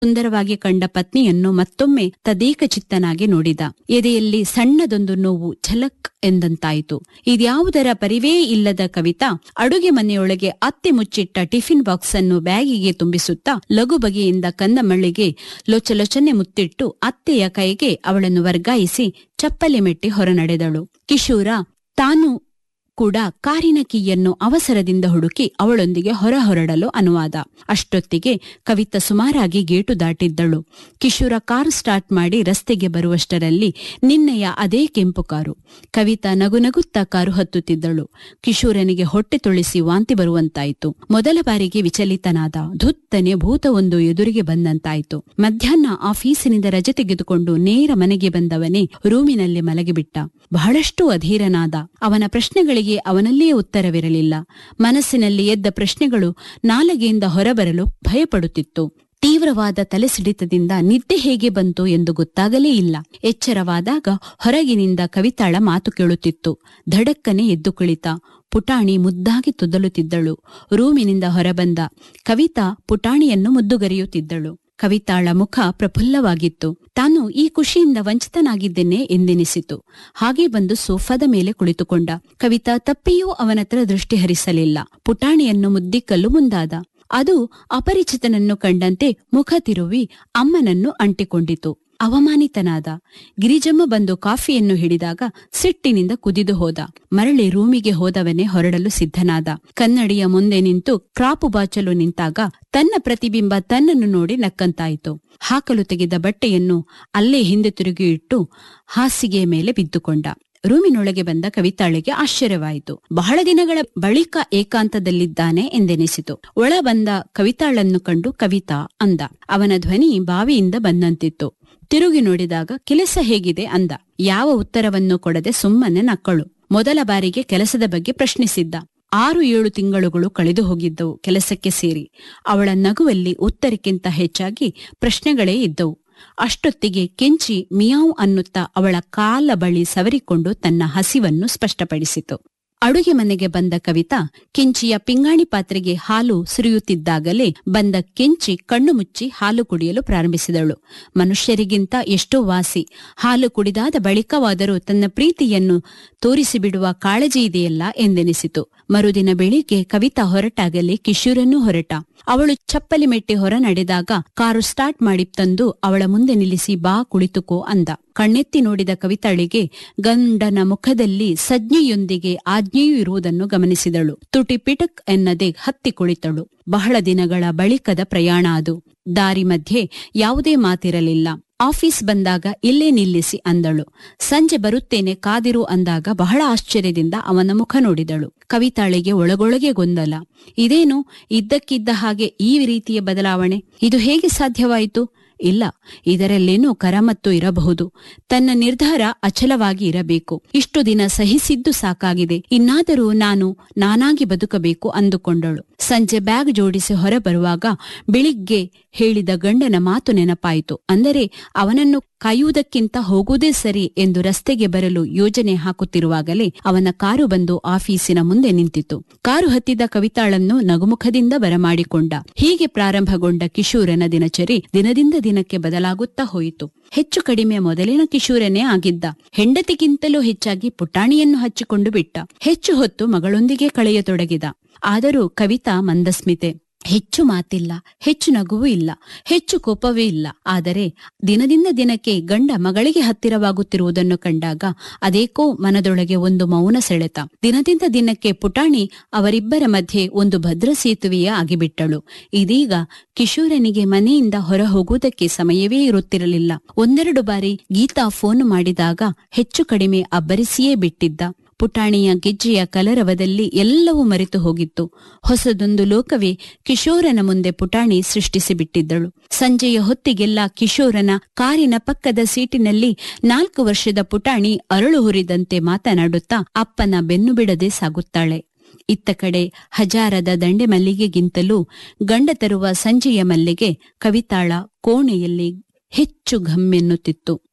ಸುಂದರವಾಗಿ ಕಂಡ ಪತ್ನಿಯನ್ನು ಮತ್ತೊಮ್ಮೆ ತದೇಕ ಚಿತ್ತನಾಗಿ ನೋಡಿದ ಎದೆಯಲ್ಲಿ ಸಣ್ಣದೊಂದು ನೋವು ಝಲಕ್ ಎಂದಂತಾಯಿತು ಇದ್ಯಾವುದರ ಪರಿವೇ ಇಲ್ಲದ ಕವಿತಾ ಅಡುಗೆ ಮನೆಯೊಳಗೆ ಅತ್ತೆ ಮುಚ್ಚಿಟ್ಟ ಟಿಫಿನ್ ಬಾಕ್ಸ್ ಅನ್ನು ಬ್ಯಾಗಿಗೆ ತುಂಬಿಸುತ್ತಾ ಲಘು ಬಗೆಯಿಂದ ಕಂದಮಳ್ಳಿಗೆ ಲೊಚಲೊಚನೆ ಮುತ್ತಿಟ್ಟು ಅತ್ತೆಯ ಕೈಗೆ ಅವಳನ್ನು ವರ್ಗಾಯಿಸಿ ಚಪ್ಪಲಿ ಮೆಟ್ಟಿ ಹೊರನಡೆದಳು ಕಿಶೋರ ತಾನು ಕೂಡ ಕಾರಿನ ಕೀಯನ್ನು ಅವಸರದಿಂದ ಹುಡುಕಿ ಅವಳೊಂದಿಗೆ ಹೊರ ಹೊರಡಲು ಅನುವಾದ ಅಷ್ಟೊತ್ತಿಗೆ ಕವಿತ ಸುಮಾರಾಗಿ ಗೇಟು ದಾಟಿದ್ದಳು ಕಿಶೋರ ಕಾರ್ ಸ್ಟಾರ್ಟ್ ಮಾಡಿ ರಸ್ತೆಗೆ ಬರುವಷ್ಟರಲ್ಲಿ ನಿನ್ನೆಯ ಅದೇ ಕೆಂಪು ಕಾರು ಕವಿತಾ ನಗುನಗುತ್ತಾ ಕಾರು ಹತ್ತುತ್ತಿದ್ದಳು ಕಿಶೋರನಿಗೆ ಹೊಟ್ಟೆ ತೊಳಿಸಿ ವಾಂತಿ ಬರುವಂತಾಯಿತು ಮೊದಲ ಬಾರಿಗೆ ವಿಚಲಿತನಾದ ಧುತ್ತನೆ ಭೂತವೊಂದು ಎದುರಿಗೆ ಬಂದಂತಾಯಿತು ಮಧ್ಯಾಹ್ನ ಆಫೀಸಿನಿಂದ ರಜೆ ತೆಗೆದುಕೊಂಡು ನೇರ ಮನೆಗೆ ಬಂದವನೇ ರೂಮಿನಲ್ಲಿ ಮಲಗಿಬಿಟ್ಟ ಬಹಳಷ್ಟು ಅಧೀರನಾದ ಅವನ ಪ್ರಶ್ನೆಗಳಿಗೆ ಅವನಲ್ಲಿಯೇ ಉತ್ತರವಿರಲಿಲ್ಲ ಮನಸ್ಸಿನಲ್ಲಿ ಎದ್ದ ಪ್ರಶ್ನೆಗಳು ನಾಲಗೆಯಿಂದ ಹೊರಬರಲು ಭಯಪಡುತ್ತಿತ್ತು ತೀವ್ರವಾದ ತಲೆಸಿಡಿತದಿಂದ ನಿದ್ದೆ ಹೇಗೆ ಬಂತು ಎಂದು ಗೊತ್ತಾಗಲೇ ಇಲ್ಲ ಎಚ್ಚರವಾದಾಗ ಹೊರಗಿನಿಂದ ಕವಿತಾಳ ಮಾತು ಕೇಳುತ್ತಿತ್ತು ಧಡಕ್ಕನೆ ಎದ್ದು ಕುಳಿತ ಪುಟಾಣಿ ಮುದ್ದಾಗಿ ತುದಲುತ್ತಿದ್ದಳು ರೂಮಿನಿಂದ ಹೊರಬಂದ ಕವಿತಾ ಪುಟಾಣಿಯನ್ನು ಮುದ್ದುಗರೆಯುತ್ತಿದ್ದಳು ಕವಿತಾಳ ಮುಖ ಪ್ರಫುಲ್ಲವಾಗಿತ್ತು ತಾನು ಈ ಖುಷಿಯಿಂದ ವಂಚಿತನಾಗಿದ್ದೇನೆ ಎಂದೆನಿಸಿತು ಹಾಗೆ ಬಂದು ಸೋಫಾದ ಮೇಲೆ ಕುಳಿತುಕೊಂಡ ಕವಿತಾ ತಪ್ಪಿಯೂ ಅವನತ್ರ ದೃಷ್ಟಿ ಹರಿಸಲಿಲ್ಲ ಪುಟಾಣಿಯನ್ನು ಮುದ್ದಿಕ್ಕಲು ಮುಂದಾದ ಅದು ಅಪರಿಚಿತನನ್ನು ಕಂಡಂತೆ ಮುಖ ತಿರುವಿ ಅಮ್ಮನನ್ನು ಅಂಟಿಕೊಂಡಿತು ಅವಮಾನಿತನಾದ ಗಿರಿಜಮ್ಮ ಬಂದು ಕಾಫಿಯನ್ನು ಹಿಡಿದಾಗ ಸಿಟ್ಟಿನಿಂದ ಕುದಿದು ಹೋದ ಮರಳಿ ರೂಮಿಗೆ ಹೋದವನೇ ಹೊರಡಲು ಸಿದ್ಧನಾದ ಕನ್ನಡಿಯ ಮುಂದೆ ನಿಂತು ಕ್ರಾಪು ಬಾಚಲು ನಿಂತಾಗ ತನ್ನ ಪ್ರತಿಬಿಂಬ ತನ್ನನ್ನು ನೋಡಿ ನಕ್ಕಂತಾಯಿತು ಹಾಕಲು ತೆಗೆದ ಬಟ್ಟೆಯನ್ನು ಅಲ್ಲೇ ಹಿಂದೆ ತಿರುಗಿ ಇಟ್ಟು ಹಾಸಿಗೆಯ ಮೇಲೆ ಬಿದ್ದುಕೊಂಡ ರೂಮಿನೊಳಗೆ ಬಂದ ಕವಿತಾಳಿಗೆ ಆಶ್ಚರ್ಯವಾಯಿತು ಬಹಳ ದಿನಗಳ ಬಳಿಕ ಏಕಾಂತದಲ್ಲಿದ್ದಾನೆ ಎಂದೆನಿಸಿತು ಒಳ ಬಂದ ಕವಿತಾಳನ್ನು ಕಂಡು ಕವಿತಾ ಅಂದ ಅವನ ಧ್ವನಿ ಬಾವಿಯಿಂದ ಬಂದಂತಿತ್ತು ತಿರುಗಿ ನೋಡಿದಾಗ ಕೆಲಸ ಹೇಗಿದೆ ಅಂದ ಯಾವ ಉತ್ತರವನ್ನು ಕೊಡದೆ ಸುಮ್ಮನೆ ನಕ್ಕಳು ಮೊದಲ ಬಾರಿಗೆ ಕೆಲಸದ ಬಗ್ಗೆ ಪ್ರಶ್ನಿಸಿದ್ದ ಆರು ಏಳು ತಿಂಗಳುಗಳು ಕಳೆದು ಹೋಗಿದ್ದವು ಕೆಲಸಕ್ಕೆ ಸೇರಿ ಅವಳ ನಗುವಲ್ಲಿ ಉತ್ತರಕ್ಕಿಂತ ಹೆಚ್ಚಾಗಿ ಪ್ರಶ್ನೆಗಳೇ ಇದ್ದವು ಅಷ್ಟೊತ್ತಿಗೆ ಕೆಂಚಿ ಮಿಯಾವ್ ಅನ್ನುತ್ತಾ ಅವಳ ಕಾಲ ಬಳಿ ಸವರಿಕೊಂಡು ತನ್ನ ಹಸಿವನ್ನು ಸ್ಪಷ್ಟಪಡಿಸಿತು ಅಡುಗೆ ಮನೆಗೆ ಬಂದ ಕವಿತಾ ಕೆಂಚಿಯ ಪಿಂಗಾಣಿ ಪಾತ್ರೆಗೆ ಹಾಲು ಸುರಿಯುತ್ತಿದ್ದಾಗಲೇ ಬಂದ ಕೆಂಚಿ ಕಣ್ಣು ಮುಚ್ಚಿ ಹಾಲು ಕುಡಿಯಲು ಪ್ರಾರಂಭಿಸಿದಳು ಮನುಷ್ಯರಿಗಿಂತ ಎಷ್ಟೋ ವಾಸಿ ಹಾಲು ಕುಡಿದಾದ ಬಳಿಕವಾದರೂ ತನ್ನ ಪ್ರೀತಿಯನ್ನು ತೋರಿಸಿಬಿಡುವ ಕಾಳಜಿ ಇದೆಯಲ್ಲ ಎಂದೆನಿಸಿತು ಮರುದಿನ ಬೆಳಿಗ್ಗೆ ಕವಿತಾ ಹೊರಟಾಗಲೇ ಕಿಶೋರನ್ನೂ ಹೊರಟ ಅವಳು ಚಪ್ಪಲಿ ಮೆಟ್ಟಿ ಹೊರ ನಡೆದಾಗ ಕಾರು ಸ್ಟಾರ್ಟ್ ಮಾಡಿ ತಂದು ಅವಳ ಮುಂದೆ ನಿಲ್ಲಿಸಿ ಬಾ ಕುಳಿತುಕೋ ಅಂದ ಕಣ್ಣೆತ್ತಿ ನೋಡಿದ ಕವಿತಾಳಿಗೆ ಗಂಡನ ಮುಖದಲ್ಲಿ ಸಜ್ಞೆಯೊಂದಿಗೆ ಆಜ್ಞೆಯೂ ಇರುವುದನ್ನು ಗಮನಿಸಿದಳು ತುಟಿ ಪಿಟಕ್ ಎನ್ನದೆ ಹತ್ತಿ ಕುಳಿತಳು ಬಹಳ ದಿನಗಳ ಬಳಿಕದ ಪ್ರಯಾಣ ಅದು ದಾರಿ ಮಧ್ಯೆ ಯಾವುದೇ ಮಾತಿರಲಿಲ್ಲ ಆಫೀಸ್ ಬಂದಾಗ ಇಲ್ಲೇ ನಿಲ್ಲಿಸಿ ಅಂದಳು ಸಂಜೆ ಬರುತ್ತೇನೆ ಕಾದಿರು ಅಂದಾಗ ಬಹಳ ಆಶ್ಚರ್ಯದಿಂದ ಅವನ ಮುಖ ನೋಡಿದಳು ಕವಿತಾಳಿಗೆ ಒಳಗೊಳಗೆ ಗೊಂದಲ ಇದೇನು ಇದ್ದಕ್ಕಿದ್ದ ಹಾಗೆ ಈ ರೀತಿಯ ಬದಲಾವಣೆ ಇದು ಹೇಗೆ ಸಾಧ್ಯವಾಯಿತು ಇಲ್ಲ ಇದರಲ್ಲೇನೂ ಕರಮತ್ತು ಇರಬಹುದು ತನ್ನ ನಿರ್ಧಾರ ಅಚಲವಾಗಿ ಇರಬೇಕು ಇಷ್ಟು ದಿನ ಸಹಿಸಿದ್ದು ಸಾಕಾಗಿದೆ ಇನ್ನಾದರೂ ನಾನು ನಾನಾಗಿ ಬದುಕಬೇಕು ಅಂದುಕೊಂಡಳು ಸಂಜೆ ಬ್ಯಾಗ್ ಜೋಡಿಸಿ ಹೊರ ಬರುವಾಗ ಬೆಳಿಗ್ಗೆ ಹೇಳಿದ ಗಂಡನ ಮಾತು ನೆನಪಾಯಿತು ಅಂದರೆ ಅವನನ್ನು ಕಾಯುವುದಕ್ಕಿಂತ ಹೋಗುವುದೇ ಸರಿ ಎಂದು ರಸ್ತೆಗೆ ಬರಲು ಯೋಜನೆ ಹಾಕುತ್ತಿರುವಾಗಲೇ ಅವನ ಕಾರು ಬಂದು ಆಫೀಸಿನ ಮುಂದೆ ನಿಂತಿತು ಕಾರು ಹತ್ತಿದ ಕವಿತಾಳನ್ನು ನಗುಮುಖದಿಂದ ಬರಮಾಡಿಕೊಂಡ ಹೀಗೆ ಪ್ರಾರಂಭಗೊಂಡ ಕಿಶೋರನ ದಿನಚರಿ ದಿನದಿಂದ ದಿನಕ್ಕೆ ಬದಲಾಗುತ್ತಾ ಹೋಯಿತು ಹೆಚ್ಚು ಕಡಿಮೆ ಮೊದಲಿನ ಕಿಶೋರನೇ ಆಗಿದ್ದ ಹೆಂಡತಿಗಿಂತಲೂ ಹೆಚ್ಚಾಗಿ ಪುಟಾಣಿಯನ್ನು ಹಚ್ಚಿಕೊಂಡು ಬಿಟ್ಟ ಹೆಚ್ಚು ಹೊತ್ತು ಮಗಳೊಂದಿಗೆ ಕಳೆಯತೊಡಗಿದ ಆದರೂ ಕವಿತಾ ಮಂದಸ್ಮಿತೆ ಹೆಚ್ಚು ಮಾತಿಲ್ಲ ಹೆಚ್ಚು ನಗುವೂ ಇಲ್ಲ ಹೆಚ್ಚು ಕೋಪವೇ ಇಲ್ಲ ಆದರೆ ದಿನದಿಂದ ದಿನಕ್ಕೆ ಗಂಡ ಮಗಳಿಗೆ ಹತ್ತಿರವಾಗುತ್ತಿರುವುದನ್ನು ಕಂಡಾಗ ಅದೇಕೋ ಮನದೊಳಗೆ ಒಂದು ಮೌನ ಸೆಳೆತ ದಿನದಿಂದ ದಿನಕ್ಕೆ ಪುಟಾಣಿ ಅವರಿಬ್ಬರ ಮಧ್ಯೆ ಒಂದು ಭದ್ರ ಸೇತುವೆಯೇ ಆಗಿಬಿಟ್ಟಳು ಇದೀಗ ಕಿಶೋರನಿಗೆ ಮನೆಯಿಂದ ಹೊರ ಹೋಗುವುದಕ್ಕೆ ಸಮಯವೇ ಇರುತ್ತಿರಲಿಲ್ಲ ಒಂದೆರಡು ಬಾರಿ ಗೀತಾ ಫೋನ್ ಮಾಡಿದಾಗ ಹೆಚ್ಚು ಕಡಿಮೆ ಅಬ್ಬರಿಸಿಯೇ ಬಿಟ್ಟಿದ್ದ ಪುಟಾಣಿಯ ಗೆಜ್ಜೆಯ ಕಲರವದಲ್ಲಿ ಎಲ್ಲವೂ ಮರೆತು ಹೋಗಿತ್ತು ಹೊಸದೊಂದು ಲೋಕವೇ ಕಿಶೋರನ ಮುಂದೆ ಪುಟಾಣಿ ಸೃಷ್ಟಿಸಿಬಿಟ್ಟಿದ್ದಳು ಸಂಜೆಯ ಹೊತ್ತಿಗೆಲ್ಲ ಕಿಶೋರನ ಕಾರಿನ ಪಕ್ಕದ ಸೀಟಿನಲ್ಲಿ ನಾಲ್ಕು ವರ್ಷದ ಪುಟಾಣಿ ಅರಳು ಹುರಿದಂತೆ ಮಾತನಾಡುತ್ತಾ ಅಪ್ಪನ ಬೆನ್ನು ಬಿಡದೆ ಸಾಗುತ್ತಾಳೆ ಇತ್ತ ಕಡೆ ಹಜಾರದ ದಂಡೆ ಮಲ್ಲಿಗೆಗಿಂತಲೂ ಗಂಡ ತರುವ ಸಂಜೆಯ ಮಲ್ಲಿಗೆ ಕವಿತಾಳ ಕೋಣೆಯಲ್ಲಿ ಹೆಚ್ಚು ಘಮ್ಮೆನ್ನುತ್ತಿತ್ತು